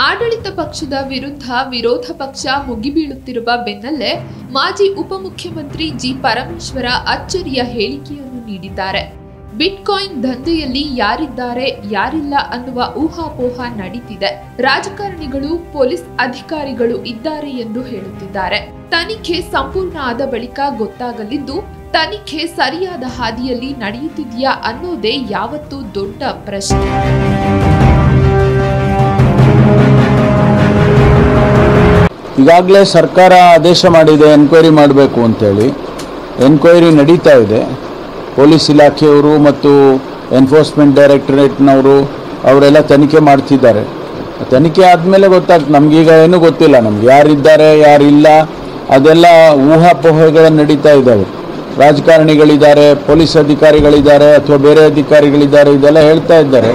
ಆಡಳಿತ ಪಕ್ಷದ ವಿರುದ್ಧ ವಿರೋಧ ಪಕ್ಷ ಮುಗಿಬೀಳುತ್ತಿರುವ ಬೆನ್ನಲ್ಲೇ ಮಾಜಿ ಉಪಮುಖ್ಯಮಂತ್ರಿ ಜಿ ಪರಮೇಶ್ವರ ಅಚ್ಚರಿಯ ಹೇಳಿಕೆಯನ್ನು ನೀಡಿದ್ದಾರೆ ಬಿಟ್ಕಾಯಿನ್ ದಂಧೆಯಲ್ಲಿ ಯಾರಿದ್ದಾರೆ ಯಾರಿಲ್ಲ ಅನ್ನುವ ಊಹಾಪೋಹ ನಡೀತಿದೆ ರಾಜಕಾರಣಿಗಳು ಪೊಲೀಸ್ ಅಧಿಕಾರಿಗಳು ಇದ್ದಾರೆ ಎಂದು ಹೇಳುತ್ತಿದ್ದಾರೆ ತನಿಖೆ ಸಂಪೂರ್ಣ ಆದ ಬಳಿಕ ಗೊತ್ತಾಗಲಿದ್ದು ತನಿಖೆ ಸರಿಯಾದ ಹಾದಿಯಲ್ಲಿ ನಡೆಯುತ್ತಿದೆಯಾ ಅನ್ನೋದೇ ಯಾವತ್ತೂ ದೊಡ್ಡ ಪ್ರಶ್ನೆ ಈಗಾಗಲೇ ಸರ್ಕಾರ ಆದೇಶ ಮಾಡಿದೆ ಎನ್ಕ್ವೈರಿ ಮಾಡಬೇಕು ಅಂತೇಳಿ ಎನ್ಕ್ವೈರಿ ನಡೀತಾ ಇದೆ ಪೊಲೀಸ್ ಇಲಾಖೆಯವರು ಮತ್ತು ಎನ್ಫೋರ್ಸ್ಮೆಂಟ್ ಡೈರೆಕ್ಟರೇಟ್ನವರು ಅವರೆಲ್ಲ ತನಿಖೆ ಮಾಡ್ತಿದ್ದಾರೆ ತನಿಖೆ ಆದಮೇಲೆ ಗೊತ್ತಾಗ್ತದೆ ನಮಗೀಗ ಏನೂ ಗೊತ್ತಿಲ್ಲ ನಮ್ಗೆ ಯಾರಿದ್ದಾರೆ ಯಾರಿಲ್ಲ ಅದೆಲ್ಲ ಊಹಾಪೋಹಗಳು ನಡೀತಾ ಇದ್ದಾವೆ ರಾಜಕಾರಣಿಗಳಿದ್ದಾರೆ ಪೊಲೀಸ್ ಅಧಿಕಾರಿಗಳಿದ್ದಾರೆ ಅಥವಾ ಬೇರೆ ಅಧಿಕಾರಿಗಳಿದ್ದಾರೆ ಇದೆಲ್ಲ ಹೇಳ್ತಾ ಇದ್ದಾರೆ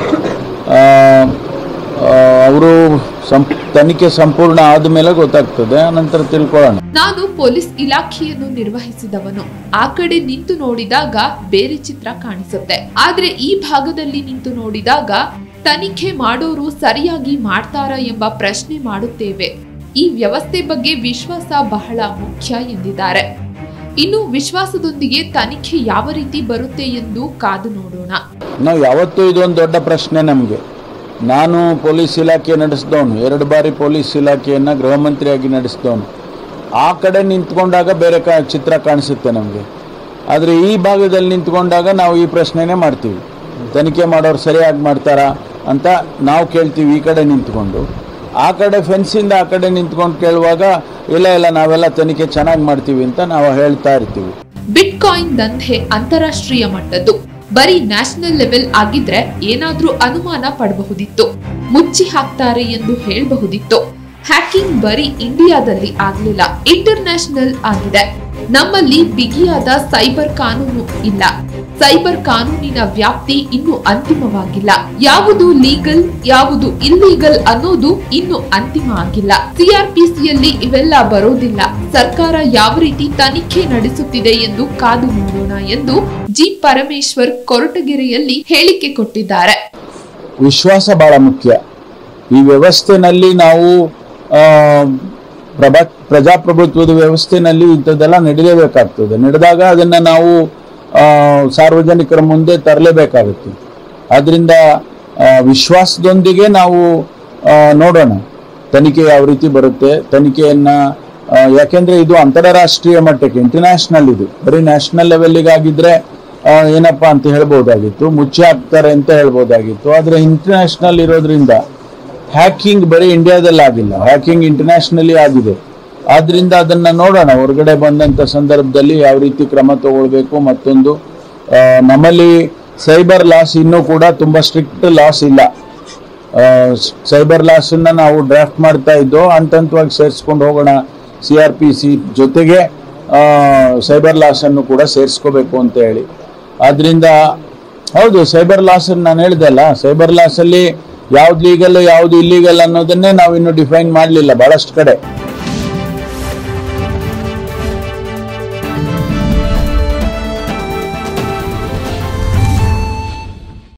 ಅವರು ಸಂ ತನಿಖೆ ಸಂಪೂರ್ಣ ಆದಮೇಲೆ ಗೊತ್ತಾಗ್ತದೆ ಆನಂತರ ತಿಳ್ಕೊಳ್ಳೋಣ ನಾನು ಪೊಲೀಸ್ ಇಲಾಖೆಯನ್ನು ನಿರ್ವಹಿಸಿದವನು ಆ ಕಡೆ ನಿಂತು ನೋಡಿದಾಗ ಬೇರೆ ಚಿತ್ರ ಕಾಣಿಸುತ್ತೆ ಆದ್ರೆ ಈ ಭಾಗದಲ್ಲಿ ನಿಂತು ನೋಡಿದಾಗ ತನಿಖೆ ಮಾಡೋರು ಸರಿಯಾಗಿ ಮಾಡ್ತಾರಾ ಎಂಬ ಪ್ರಶ್ನೆ ಮಾಡುತ್ತೇವೆ ಈ ವ್ಯವಸ್ಥೆ ಬಗ್ಗೆ ವಿಶ್ವಾಸ ಬಹಳ ಮುಖ್ಯ ಎಂದಿದ್ದಾರೆ ಇನ್ನು ವಿಶ್ವಾಸದೊಂದಿಗೆ ತನಿಖೆ ಯಾವ ರೀತಿ ಬರುತ್ತೆ ಎಂದು ಕಾದು ನೋಡೋಣ ನಾವು ಯಾವತ್ತೂ ಇದೊಂದು ದೊಡ್ಡ ಪ್ರಶ್ನೆ ನಮಗೆ ನಾನು ಪೊಲೀಸ್ ಇಲಾಖೆ ನಡೆಸಿದವನು ಎರಡು ಬಾರಿ ಪೊಲೀಸ್ ಇಲಾಖೆಯನ್ನು ಗೃಹ ಮಂತ್ರಿಯಾಗಿ ನಡೆಸಿದವನು ಆ ಕಡೆ ನಿಂತ್ಕೊಂಡಾಗ ಬೇರೆ ಕ ಚಿತ್ರ ಕಾಣಿಸುತ್ತೆ ನಮಗೆ ಆದರೆ ಈ ಭಾಗದಲ್ಲಿ ನಿಂತ್ಕೊಂಡಾಗ ನಾವು ಈ ಪ್ರಶ್ನೆನೇ ಮಾಡ್ತೀವಿ ತನಿಖೆ ಮಾಡೋರು ಸರಿಯಾಗಿ ಮಾಡ್ತಾರಾ ಅಂತ ನಾವು ಕೇಳ್ತೀವಿ ಈ ಕಡೆ ನಿಂತ್ಕೊಂಡು ಆ ಕಡೆ ಫೆನ್ಸಿಂದ ಆ ಕಡೆ ನಿಂತ್ಕೊಂಡು ಕೇಳುವಾಗ ಇಲ್ಲ ಇಲ್ಲ ನಾವೆಲ್ಲ ತನಿಖೆ ಚೆನ್ನಾಗಿ ಮಾಡ್ತೀವಿ ಅಂತ ನಾವು ಹೇಳ್ತಾ ಇರ್ತೀವಿ ಬಿಟ್ಕಾಯಿನ್ ದಂಧೆ ಅಂತಾರಾಷ್ಟ್ರೀಯ ಮಟ್ಟದ್ದು ಬರೀ ನ್ಯಾಷನಲ್ ಲೆವೆಲ್ ಆಗಿದ್ರೆ ಏನಾದ್ರೂ ಅನುಮಾನ ಪಡಬಹುದಿತ್ತು ಮುಚ್ಚಿ ಹಾಕ್ತಾರೆ ಎಂದು ಹೇಳಬಹುದಿತ್ತು ಹ್ಯಾಕಿಂಗ್ ಬರೀ ಇಂಡಿಯಾದಲ್ಲಿ ಆಗ್ಲಿಲ್ಲ ಇಂಟರ್ ನ್ಯಾಷನಲ್ ಆಗಿದೆ ನಮ್ಮಲ್ಲಿ ಬಿಗಿಯಾದ ಸೈಬರ್ ಕಾನೂನು ಇಲ್ಲ ಸೈಬರ್ ಕಾನೂನಿನ ವ್ಯಾಪ್ತಿ ಇನ್ನೂ ಅಂತಿಮವಾಗಿಲ್ಲ ಯಾವುದು ಲೀಗಲ್ ಯಾವುದು ಇಲ್ಲೀಗಲ್ ಅನ್ನೋದು ಇನ್ನೂ ಅಂತಿಮ ಆಗಿಲ್ಲ ಸಿಆರ್ಪಿಸಿಯಲ್ಲಿ ಇವೆಲ್ಲ ಬರೋದಿಲ್ಲ ಸರ್ಕಾರ ಯಾವ ರೀತಿ ತನಿಖೆ ನಡೆಸುತ್ತಿದೆ ಎಂದು ಕಾದು ನೋಡೋಣ ಎಂದು ಜಿ ಪರಮೇಶ್ವರ್ ಕೊರಟಗೆರೆಯಲ್ಲಿ ಹೇಳಿಕೆ ಕೊಟ್ಟಿದ್ದಾರೆ ವಿಶ್ವಾಸ ಭಾಳ ಮುಖ್ಯ ಈ ವ್ಯವಸ್ಥೆನಲ್ಲಿ ನಾವು ಆ, ಪ್ರಭಾ ಪ್ರಜಾಪ್ರಭುತ್ವದ ವ್ಯವಸ್ಥೆನಲ್ಲಿ ಇಂಥದ್ದೆಲ್ಲ ನಡೀಲೇಬೇಕಾಗ್ತದೆ ನಡೆದಾಗ ಅದನ್ನು ನಾವು ಆ, ಸಾರ್ವಜನಿಕರ ಮುಂದೆ ತರಲೇಬೇಕಾಗುತ್ತೆ ಆದ್ದರಿಂದ ಆ, ವಿಶ್ವಾಸದೊಂದಿಗೆ ನಾವು ಆ, ನೋಡೋಣ ತನಿಖೆ ಯಾವ ರೀತಿ ಬರುತ್ತೆ ತನಿಖೆಯನ್ನು ಯಾಕೆಂದರೆ ಇದು ಅಂತಾರಾಷ್ಟ್ರೀಯ ಮಟ್ಟಕ್ಕೆ ಇಂಟರ್ನ್ಯಾಷನಲ್ ಇದು ಬರೀ ನ್ಯಾಷನಲ್ ಲೆವೆಲ್ಲಿಗಾಗಿದ್ದರೆ ಏನಪ್ಪ ಅಂತ ಹೇಳ್ಬೋದಾಗಿತ್ತು ಮುಚ್ಚಿ ಹಾಕ್ತಾರೆ ಅಂತ ಹೇಳ್ಬೋದಾಗಿತ್ತು ಆದರೆ ಇಂಟರ್ನ್ಯಾಷನಲ್ ಇರೋದ್ರಿಂದ ಹ್ಯಾಕಿಂಗ್ ಬರೀ ಇಂಡಿಯಾದಲ್ಲಿ ಆಗಿಲ್ಲ ಹ್ಯಾಕಿಂಗ್ ಇಂಟರ್ನ್ಯಾಷನಲಿ ಆಗಿದೆ ಆದ್ರಿಂದ ಅದನ್ನ ನೋಡೋಣ ಹೊರಗಡೆ ಬಂದಂಥ ಸಂದರ್ಭದಲ್ಲಿ ಯಾವ ರೀತಿ ಕ್ರಮ ತಗೊಳ್ಬೇಕು ಮತ್ತೊಂದು ಆ, ನಮ್ಮಲ್ಲಿ ಸೈಬರ್ ಲಾಸ್ ಇನ್ನೂ ಕೂಡ ತುಂಬ ಸ್ಟ್ರಿಕ್ಟ್ ಲಾಸ್ ಇಲ್ಲ ಸೈಬರ್ ಲಾಸನ್ನು ನಾವು ಡ್ರಾಫ್ಟ್ ಮಾಡ್ತಾ ಇದ್ದೋ ಹಂತ ಹಂತವಾಗಿ ಸೇರಿಸ್ಕೊಂಡು ಹೋಗೋಣ ಸಿ ಆರ್ ಪಿ ಸಿ ಜೊತೆಗೆ ಸೈಬರ್ ಲಾಸನ್ನು ಕೂಡ ಸೇರಿಸ್ಕೋಬೇಕು ಅಂತ ಹೇಳಿ ಆದ್ರಿಂದ ಹೌದು ಸೈಬರ್ ಲಾಸ್ ನಾನು ಹೇಳಿದೆ ಅಲ್ಲ ಸೈಬರ್ ಲಾಸಲ್ಲಿ ಯಾವ್ದು ಲೀಗಲ್ ಯಾವ್ದು ಇಲ್ಲೀಗಲ್ ಅನ್ನೋದನ್ನೇ ನಾವು ಇನ್ನು ಡಿಫೈನ್ ಮಾಡಲಿಲ್ಲ ಬಹಳಷ್ಟು ಕಡೆ